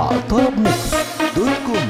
موقع طرب ميكس دوت كوم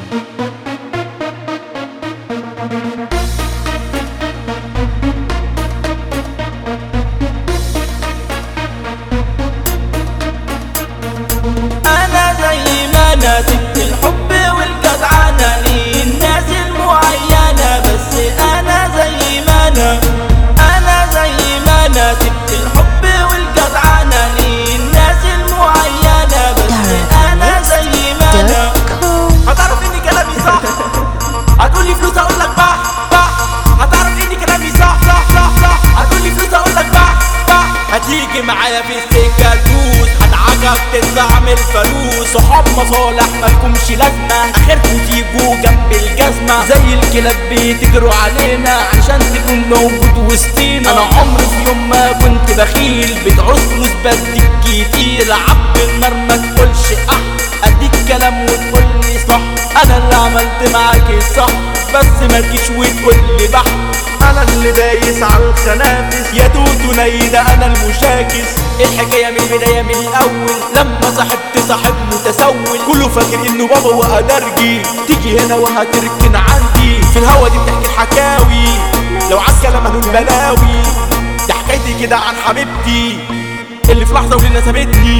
انا زي ما انا سبت الحب والجدعنة للناس المعينة بس انا زي ما انا انا زي ما انا سبت الحب والجدعنة للناس المعينة بس انا زي ما انا هتعرف ان كلامي صح هتقولي فلوس اقول لك بح بح هتعرف ان كلامي صح صح صح صح هتقولي فلوس اقول لك بح بح هتيجي معايا في السكه تدوس هتعجب تطلع من الفلوس صحاب مصالح مالكمش لازمه اخركم تيجوا جنب الجزمه زي الكلاب بتجروا علينا عشان تكون موجود وسطينا انا عمري في يوم ما كنت بخيل بتعوز فلوس بديك كتير عب النار ما تقولش اح اديك كلام وتقول لي صح انا اللي عملت معاك الصح بس ما تجيش وتقول لي بح انا اللي دايس على الخنافس يا توتو نيدة انا المشاكس الحكايه من البدايه من الاول لما صاحبت صاحب متسول كله فاكر انه بابا وادرجي تيجي هنا وهتركن عندي في الهوا دي بتحكي الحكاوي لو عايز كلام هنقول بلاوي دي حكايتي كده عن حبيبتي اللي في لحظه وليله سابتني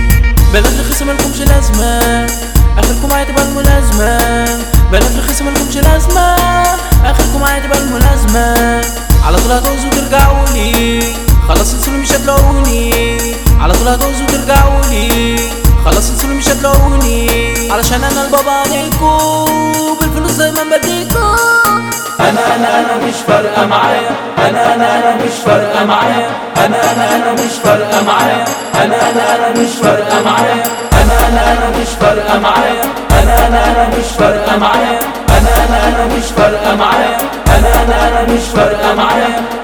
بلد رخيصة مالكمش لازمة اخركم هتبقى الملازمة بلد رخيصة مالكمش لازمة اخركم هتبقى الملازمة على طول هتعوزوا ترجعوا لي خلاص انسوا مش هتلاقوني على طول هتعوزوا ترجعوا لي خلاص انسوا مش هتلاقوني علشان انا البابا عليكم بالفلوس دايما بديكم انا انا انا مش فارقه معايا انا انا انا مش فارقه معايا انا انا انا مش فارقه معايا انا انا انا مش فارقه معايا انا انا انا مش فارقه معايا انا انا انا مش فارقه معايا انا انا انا مش فارقه معايا انا انا انا مش فارقه معايا